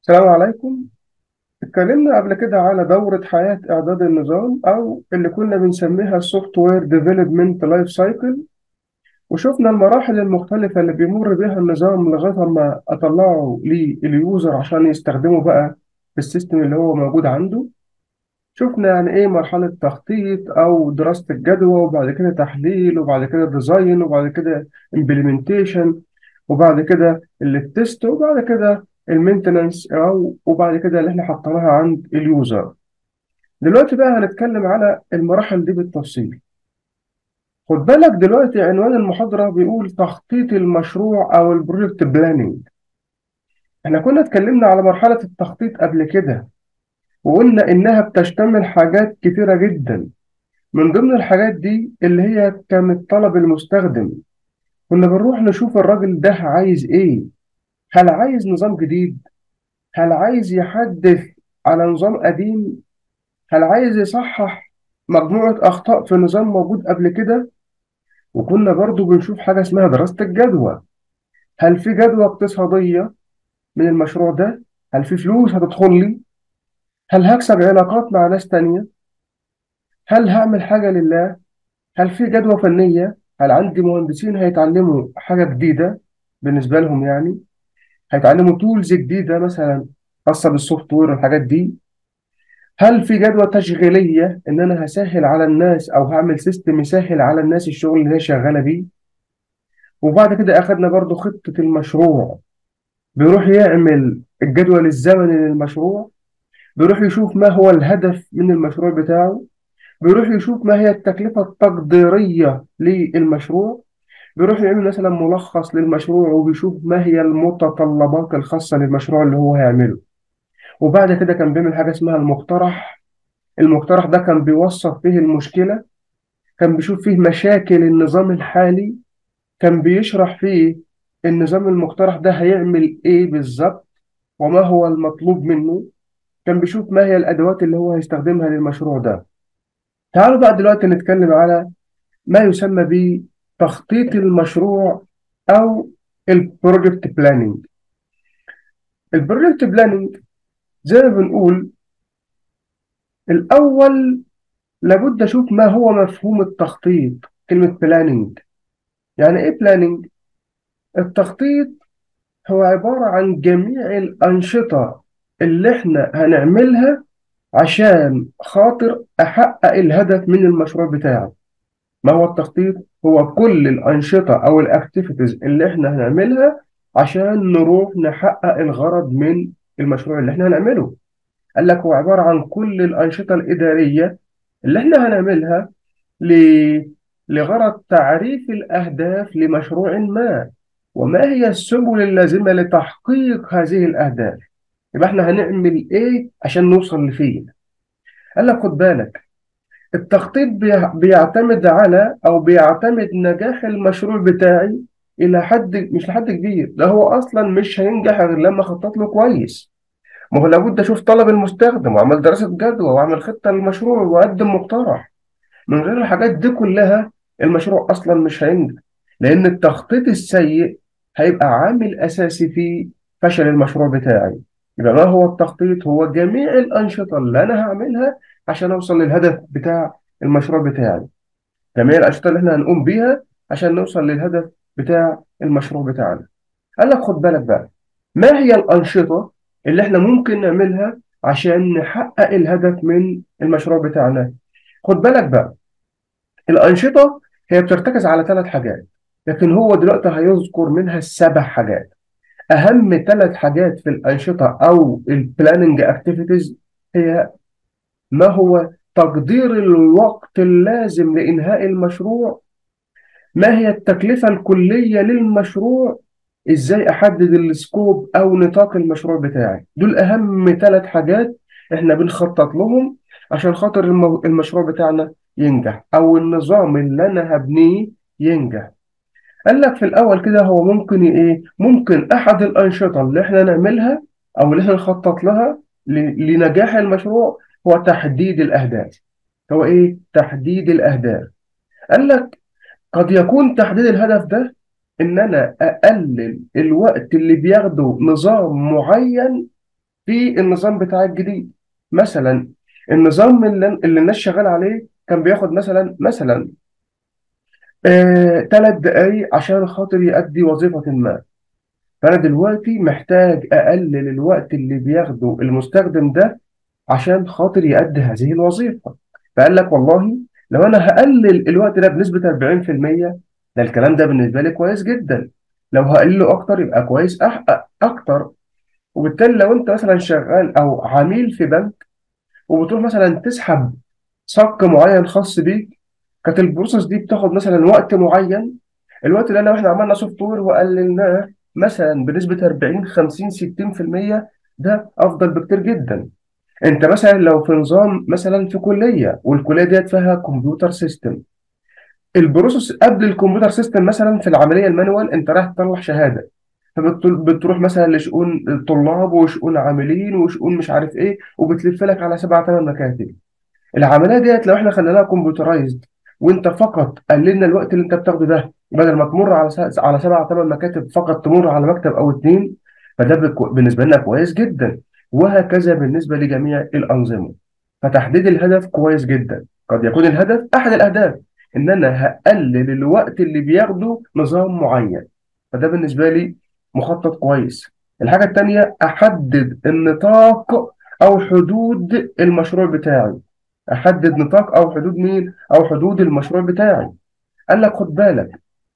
السلام عليكم اتكلمنا قبل كده على دورة حياة إعداد النظام أو اللي كنا بنسميها السوفت وير ديفلوبمنت لايف سايكل وشفنا المراحل المختلفة اللي بيمر بيها النظام لغاية ما أطلعه لليوزر عشان يستخدمه بقى في السيستم اللي هو موجود عنده شفنا يعني إيه مرحلة تخطيط أو دراسة الجدوى وبعد كده تحليل وبعد كده ديزاين وبعد كده امبلمنتيشن وبعد كده التست وبعد كده المينتنانس او وبعد كده اللي احنا حطيناها عند اليوزر دلوقتي بقى هنتكلم على المراحل دي بالتفصيل خد بالك دلوقتي عنوان المحاضرة بيقول تخطيط المشروع او البروجكت بلاننج احنا كنا اتكلمنا على مرحلة التخطيط قبل كده وقلنا انها بتشتمل حاجات كتيرة جدا من ضمن الحاجات دي اللي هي كانت طلب المستخدم كنا بنروح نشوف الراجل ده عايز ايه هل عايز نظام جديد هل عايز يحدث على نظام قديم هل عايز يصحح مجموعة أخطاء في نظام موجود قبل كده وكنا برضو بنشوف حاجة اسمها دراسة الجدوى هل في جدوى اقتصادية من المشروع ده هل في فلوس هتدخل لي هل هكسب علاقات مع ناس تانية هل هعمل حاجة لله هل في جدوى فنية هل عندي مهندسين هيتعلموا حاجة جديدة بالنسبة لهم يعني هيتعلموا تولز جديدة مثلا خاصة بالسوفت وير والحاجات دي هل في جدوى تشغيلية إن أنا هسهل على الناس أو هعمل سيستم يسهل على الناس الشغل اللي هي شغالة بيه وبعد كده أخدنا برضو خطة المشروع بيروح يعمل الجدول الزمني للمشروع بيروح يشوف ما هو الهدف من المشروع بتاعه بيروح يشوف ما هي التكلفة التقديرية للمشروع بيروح يعمل مثلا ملخص للمشروع وبيشوف ما هي المتطلبات الخاصة للمشروع اللي هو هيعمله وبعد كده كان بيعمل حاجة اسمها المقترح المقترح ده كان بيوصف فيه المشكلة كان بيشوف فيه مشاكل النظام الحالي كان بيشرح فيه النظام المقترح ده هيعمل ايه بالظبط وما هو المطلوب منه كان بيشوف ما هي الأدوات اللي هو هيستخدمها للمشروع ده تعالوا بقى دلوقتي نتكلم على ما يسمى بتخطيط المشروع أو البروجكت بلاننج البروجكت بلاننج زي ما بنقول الأول لابد أشوف ما هو مفهوم التخطيط كلمة بلاننج يعني إيه بلاننج؟ التخطيط هو عبارة عن جميع الأنشطة اللي إحنا هنعملها عشان خاطر أحقق الهدف من المشروع بتاعي ما هو التخطيط؟ هو كل الأنشطة أو الأكتيفيتيز اللي إحنا هنعملها عشان نروح نحقق الغرض من المشروع اللي إحنا هنعمله قال لك هو عبارة عن كل الأنشطة الإدارية اللي إحنا هنعملها ل... لغرض تعريف الأهداف لمشروع ما وما هي السبل اللازمة لتحقيق هذه الأهداف يبقى إحنا هنعمل إيه عشان نوصل لفين قال لك خد بالك التخطيط بي... بيعتمد على أو بيعتمد نجاح المشروع بتاعي إلى حد مش لحد كبير ده هو أصلا مش هينجح غير لما أخطط له كويس ما هو لابد اشوف طلب المستخدم واعمل دراسه جدوى واعمل خطه للمشروع واقدم مقترح من غير الحاجات دي كلها المشروع اصلا مش هينجح لان التخطيط السيء هيبقى عامل اساسي في فشل المشروع بتاعي يبقى ما هو التخطيط هو جميع الانشطه اللي انا هعملها عشان اوصل للهدف بتاع المشروع بتاعي جميع الانشطه اللي احنا هنقوم بيها عشان نوصل للهدف بتاع المشروع بتاعنا قال لك خد بالك بقى ما هي الانشطه اللي احنا ممكن نعملها عشان نحقق الهدف من المشروع بتاعنا خد بالك بقى الأنشطة هي بترتكز على ثلاث حاجات لكن هو دلوقتي هيذكر منها سبع حاجات أهم ثلاث حاجات في الأنشطة أو البلاننج اكتيفيتيز هي ما هو تقدير الوقت اللازم لإنهاء المشروع ما هي التكلفة الكلية للمشروع ازاي احدد السكوب او نطاق المشروع بتاعي دول اهم ثلاث حاجات احنا بنخطط لهم عشان خاطر المو... المشروع بتاعنا ينجح او النظام اللي انا هبنيه ينجح قال لك في الاول كده هو ممكن ايه ممكن احد الانشطه اللي احنا نعملها او اللي احنا نخطط لها ل... لنجاح المشروع هو تحديد الاهداف هو ايه تحديد الاهداف قال لك قد يكون تحديد الهدف ده ان انا اقلل الوقت اللي بياخده نظام معين في النظام بتاع الجديد مثلا النظام اللي, اللي الناس شغال عليه كان بياخد مثلا مثلا آه ثلاث دقايق عشان خاطر يؤدي وظيفة ما فأنا دلوقتي محتاج أقلل الوقت اللي بياخده المستخدم ده عشان خاطر يؤدي هذه الوظيفة فقال لك والله لو أنا هقلل الوقت ده بنسبة 40% ده الكلام ده بالنسبة لي كويس جدا لو هقلله أكتر يبقى كويس أح أكتر وبالتالي لو أنت مثلا شغال أو عميل في بنك وبتروح مثلا تسحب صك معين خاص بيك كانت البروسيس دي بتاخد مثلا وقت معين الوقت ده لو احنا عملنا سوفت وير وقللناه مثلا بنسبة 40 50 60% ده افضل بكتير جدا انت مثلا لو في نظام مثلا في كلية والكلية ديت فيها كمبيوتر سيستم البروسيس قبل الكمبيوتر سيستم مثلا في العملية المانوال انت رايح تطلع شهادة فبتروح مثلا لشؤون طلاب وشؤون عاملين وشؤون مش عارف ايه وبتلف لك على سبع ثمان مكاتب العمليه ديت لو احنا خليناها كمبيوترايزد وانت فقط قللنا الوقت اللي انت بتاخده ده بدل ما تمر على س- على سبع ثمان مكاتب فقط تمر على مكتب او اتنين فده بك- بالنسبه لنا كويس جدا وهكذا بالنسبه لجميع الانظمه فتحديد الهدف كويس جدا قد يكون الهدف احد الاهداف ان انا هقلل الوقت اللي بياخده نظام معين فده بالنسبه لي مخطط كويس الحاجه التانيه احدد النطاق او حدود المشروع بتاعي احدد نطاق او حدود مين او حدود المشروع بتاعي قال لك خد بالك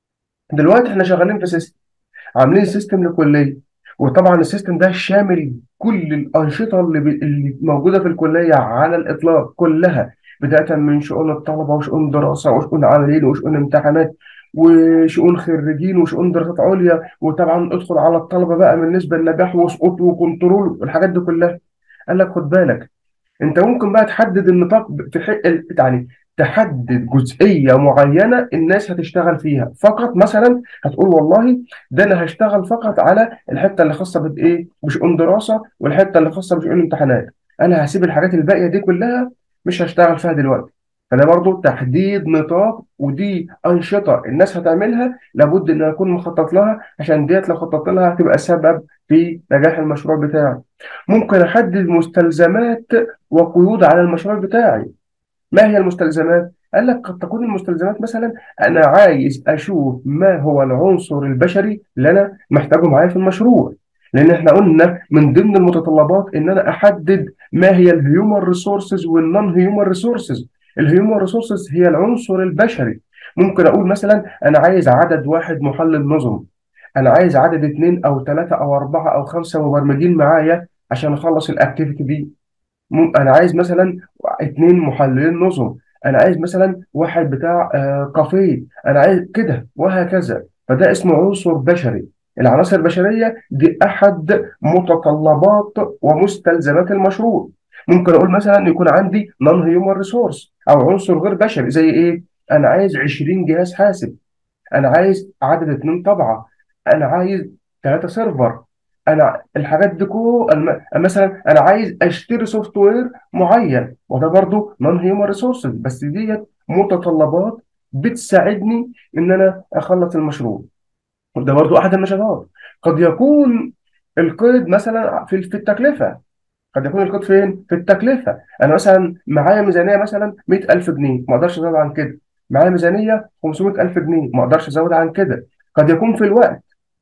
دلوقتي احنا شغالين في سيستم عاملين سيستم لكليه وطبعا السيستم ده شامل كل الانشطه اللي, ب... اللي موجوده في الكليه على الاطلاق كلها بدايه من شؤون الطلبه وشؤون دراسه وشؤون عاملين وشؤون امتحانات وشؤون خريجين وشؤون دراسات عليا وطبعا ادخل على الطلبه بقى من نسبه لنجاح وسقوط وكنترول والحاجات دي كلها قال لك خد بالك انت ممكن بقى تحدد النطاق في حق يعني تحدد جزئيه معينه الناس هتشتغل فيها فقط مثلا هتقول والله ده انا هشتغل فقط على الحته اللي خاصه بايه بشؤون دراسه والحته اللي خاصه بشؤون امتحانات انا هسيب الحاجات الباقيه دي كلها مش هشتغل فيها دلوقتي فده برضو تحديد نطاق ودي انشطه الناس هتعملها لابد ان اكون مخطط لها عشان ديت لو خططت لها هتبقى سبب في نجاح المشروع بتاعي ممكن احدد مستلزمات وقيود على المشروع بتاعي ما هي المستلزمات؟ قال لك قد تكون المستلزمات مثلا أنا عايز أشوف ما هو العنصر البشري اللي أنا محتاجه معايا في المشروع لأن إحنا قلنا من ضمن المتطلبات إن أنا أحدد ما هي الهيومن ريسورسز والنون هيومن ريسورسز الهيومن ريسورسز هي العنصر البشري ممكن أقول مثلا أنا عايز عدد واحد محلل نظم أنا عايز عدد اثنين أو ثلاثة أو أربعة أو خمسة مبرمجين معايا عشان أخلص الأكتيفيتي دي مم- انا عايز مثلا اتنين محللين نظم انا عايز مثلا واحد بتاع آه، كافيه انا عايز كده وهكذا فده اسمه عنصر بشري العناصر البشريه دي احد متطلبات ومستلزمات المشروع ممكن اقول مثلا يكون عندي نون هيومن ريسورس او عنصر غير بشري زي ايه انا عايز 20 جهاز حاسب انا عايز عدد اتنين طبعه انا عايز ثلاثة سيرفر انا الحاجات دي كو الم- مثلا انا عايز اشتري سوفت وير معين وده برضو نون هيومن ريسورسز بس ديت متطلبات بتساعدني ان انا اخلص المشروع وده برضو احد النشاطات قد يكون القيد مثلا في في التكلفه قد يكون القيد فين؟ في التكلفه انا مثلا معايا ميزانيه مثلا 100000 جنيه ما اقدرش ازود عن كده معايا ميزانيه 500000 جنيه ما اقدرش ازود عن كده قد يكون في الوقت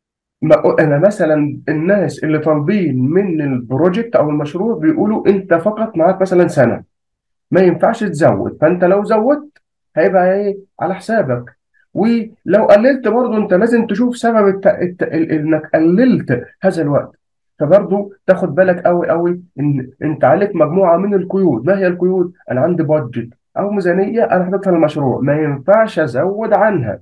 ما انا مثلا الناس اللي طالبين من البروجكت او المشروع بيقولوا انت فقط معاك مثلا سنه ما ينفعش تزود فانت لو زودت هيبقى ايه على حسابك ولو قللت برضه انت لازم تشوف سبب الت... الت... ال- انك قللت هذا الوقت فبرضه تاخد بالك قوي قوي ان انت عليك مجموعه من القيود ما هي القيود انا عندي بادجت او ميزانيه انا حاططها للمشروع ما ينفعش ازود عنها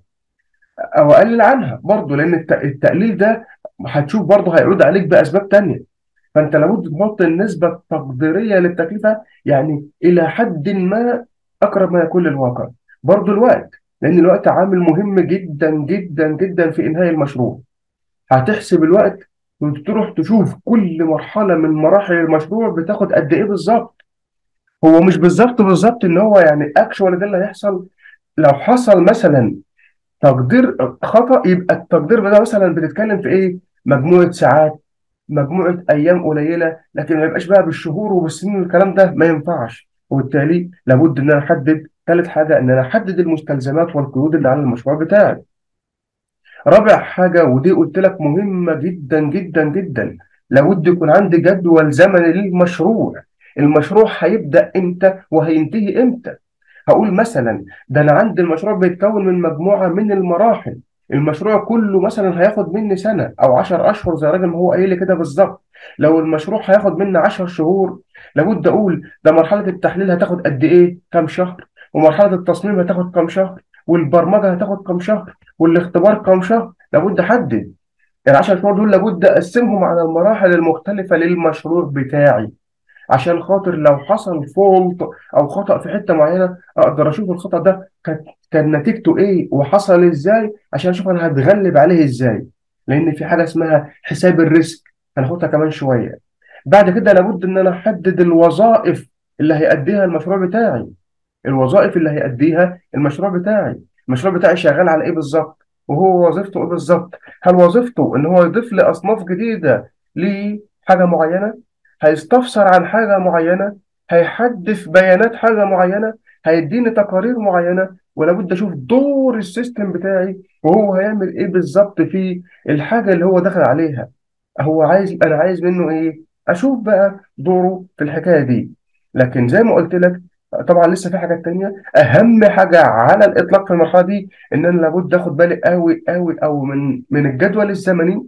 او اقلل عنها برضه لان الت- التقليل ده هتشوف برضه هيعود عليك باسباب تانية فانت لابد تحط النسبه التقديريه للتكلفه يعني الى حد ما اقرب ما يكون للواقع برضه الوقت لان الوقت عامل مهم جدا جدا جدا في انهاء المشروع هتحسب الوقت وتروح تشوف كل مرحله من مراحل المشروع بتاخد قد ايه بالظبط هو مش بالظبط بالظبط ان هو يعني اكشوال ده اللي هيحصل لو حصل مثلا تقدير خطأ يبقى التقدير ده مثلا بتتكلم في ايه؟ مجموعة ساعات مجموعه ايام قليله لكن ما يبقاش بقى بالشهور وبالسنين والكلام ده ما ينفعش وبالتالي لابد ان انا احدد ثالث حاجه ان انا احدد المستلزمات والقيود اللي على المشروع بتاعي رابع حاجة ودي قلت لك مهمة جدا جدا جدا لابد يكون عندي جدول زمني للمشروع المشروع هيبدأ امتى وهينتهي امتى هقول مثلا ده انا عندي المشروع بيتكون من مجموعة من المراحل المشروع كله مثلا هياخد مني سنة او 10 اشهر زي الراجل ما هو قايل لي كده بالظبط لو المشروع هياخد مني 10 شهور لابد اقول ده مرحلة التحليل هتاخد قد ايه كام شهر ومرحلة التصميم هتاخد كام شهر والبرمجة هتاخد كام شهر والاختبار كام شهر لابد احدد ال 10 شهور دول لابد اقسمهم على المراحل المختلفة للمشروع بتاعي عشان خاطر لو حصل فولت او خطأ في حتة معينة اقدر اشوف الخطأ ده كان كان نتيجته ايه وحصل ازاي عشان اشوف انا هتغلب عليه ازاي لان في حاجة اسمها حساب الريسك هناخدها كمان شوية بعد كده لابد ان انا احدد الوظائف اللي هيأديها المشروع بتاعي الوظائف اللي هيأديها المشروع بتاعي المشروع بتاعي شغال على ايه بالظبط وهو وظيفته ايه بالظبط هل وظيفته ان هو يضيف لي اصناف جديده لحاجه معينه هيستفسر عن حاجه معينه هيحدث بيانات حاجه معينه هيديني تقارير معينه ولابد اشوف دور السيستم بتاعي وهو هيعمل ايه بالظبط في الحاجه اللي هو داخل عليها هو عايز انا عايز منه ايه اشوف بقى دوره في الحكايه دي لكن زي ما قلت لك طبعا لسه في حاجات تانية اهم حاجه على الاطلاق في المرحله دي ان انا لابد اخد بالي قوي قوي قوي من من الجدول الزمني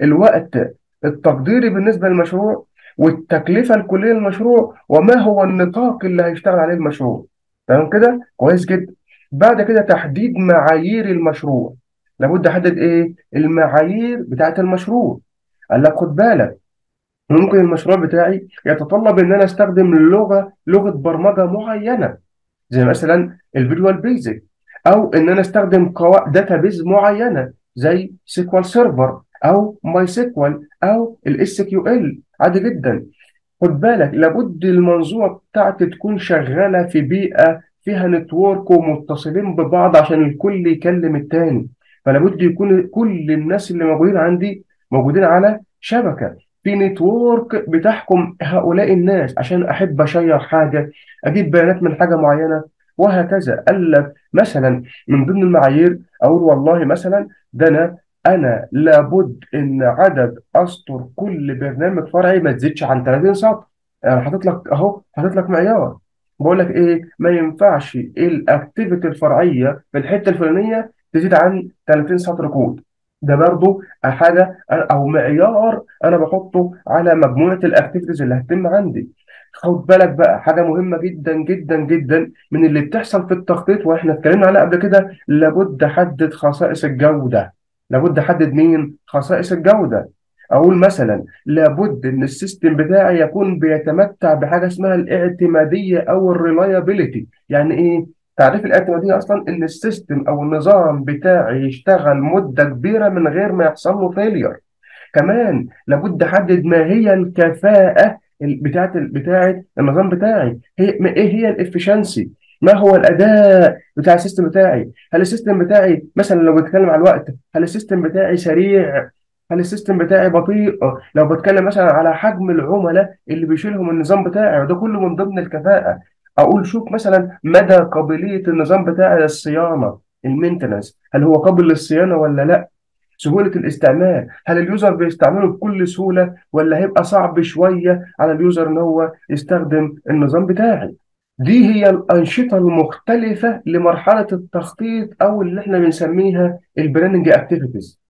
الوقت التقديري بالنسبه للمشروع والتكلفه الكليه للمشروع وما هو النطاق اللي هيشتغل عليه المشروع تمام كده كويس جدا بعد كده تحديد معايير المشروع لابد احدد ايه المعايير بتاعت المشروع قال لك خد بالك ممكن المشروع بتاعي يتطلب ان انا استخدم لغه لغه برمجه معينه زي مثلا الفيجوال بيزك او ان انا استخدم قواعد داتابيز معينه زي سيكوال سيرفر او ماي سيكوال او الاس كيو ال عادي جدا خد بالك لابد المنظومه بتاعتي تكون شغاله في بيئه فيها نتورك ومتصلين ببعض عشان الكل يكلم التاني فلابد يكون كل الناس اللي موجودين عندي موجودين على شبكه في نتورك بتحكم هؤلاء الناس عشان احب اشير حاجه اجيب بيانات من حاجه معينه وهكذا قال لك مثلا من ضمن المعايير اقول والله مثلا ده انا انا لابد ان عدد اسطر كل برنامج فرعي ما تزيدش عن 30 سطر انا حاطط لك اهو حاطط لك معيار بقول لك ايه ما ينفعش الاكتيفيتي الفرعيه في الحته الفلانيه تزيد عن 30 سطر كود ده برضو حاجه او معيار انا بحطه على مجموعه الاكتيفيتيز اللي هتتم عندي خد بالك بقى حاجه مهمه جدا جدا جدا من اللي بتحصل في التخطيط واحنا اتكلمنا عليها قبل كده لابد احدد خصائص الجوده لابد احدد مين خصائص الجوده اقول مثلا لابد ان السيستم بتاعي يكون بيتمتع بحاجه اسمها الاعتماديه او الريلايابيليتي يعني ايه تعريف الاعتماديه اصلا ان السيستم او النظام بتاعي يشتغل مده كبيره من غير ما يحصل له فيلير كمان لابد احدد ما هي الكفاءه بتاعه بتاعه النظام بتاعي هي ما ايه هي الافشنسي ما هو الاداء بتاع السيستم بتاعي هل السيستم بتاعي مثلا لو بتكلم على الوقت هل السيستم بتاعي سريع هل السيستم بتاعي بطيء لو بتكلم مثلا على حجم العملاء اللي بيشيلهم النظام بتاعي وده كله من ضمن الكفاءه اقول شوف مثلا مدى قابليه النظام بتاعي للصيانه المينتنس هل هو قابل للصيانه ولا لا سهوله الاستعمال هل اليوزر بيستعمله بكل سهوله ولا هيبقى صعب شويه على اليوزر ان هو يستخدم النظام بتاعي دي هي الانشطه المختلفه لمرحله التخطيط او اللي احنا بنسميها البلاننج اكتيفيتيز